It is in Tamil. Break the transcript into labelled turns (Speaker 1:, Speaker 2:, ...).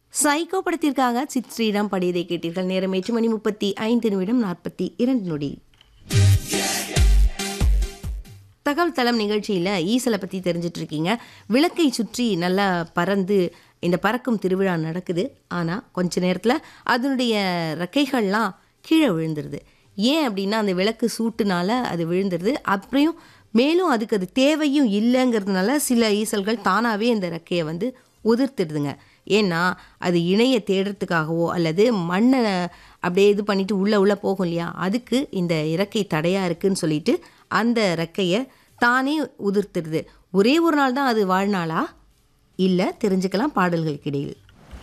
Speaker 1: சைக்கோ படத்திற்காக சித் ஸ்ரீராம் பாடியதை கேட்டீர்கள் நேரம் எட்டு மணி முப்பத்தி ஐந்து நிமிடம் நாற்பத்தி இரண்டு நொடி தகவல் தளம் நிகழ்ச்சியில் ஈசலை பற்றி தெரிஞ்சிட்டு இருக்கீங்க விளக்கை சுற்றி நல்லா பறந்து இந்த பறக்கும் திருவிழா நடக்குது ஆனால் கொஞ்ச நேரத்தில் அதனுடைய ரெக்கைகள்லாம் கீழே விழுந்துருது ஏன் அப்படின்னா அந்த விளக்கு சூட்டுனால அது விழுந்துருது அப்புறம் மேலும் அதுக்கு அது தேவையும் இல்லைங்கிறதுனால சில ஈசல்கள் தானாகவே இந்த ரெக்கையை வந்து உதிர்த்துடுதுங்க ஏன்னா அது இணைய தேடுறதுக்காகவோ அல்லது மண்ணை அப்படியே இது பண்ணிட்டு உள்ளே உள்ளே போகும் இல்லையா அதுக்கு இந்த இறக்கை தடையாக இருக்குன்னு சொல்லிட்டு அந்த ரெக்கையை தானே உதிர்த்துடுது ஒரே ஒரு நாள் தான் அது வாழ்நாளா இல்லை தெரிஞ்சுக்கலாம் பாடல்களுக்கு இடையில்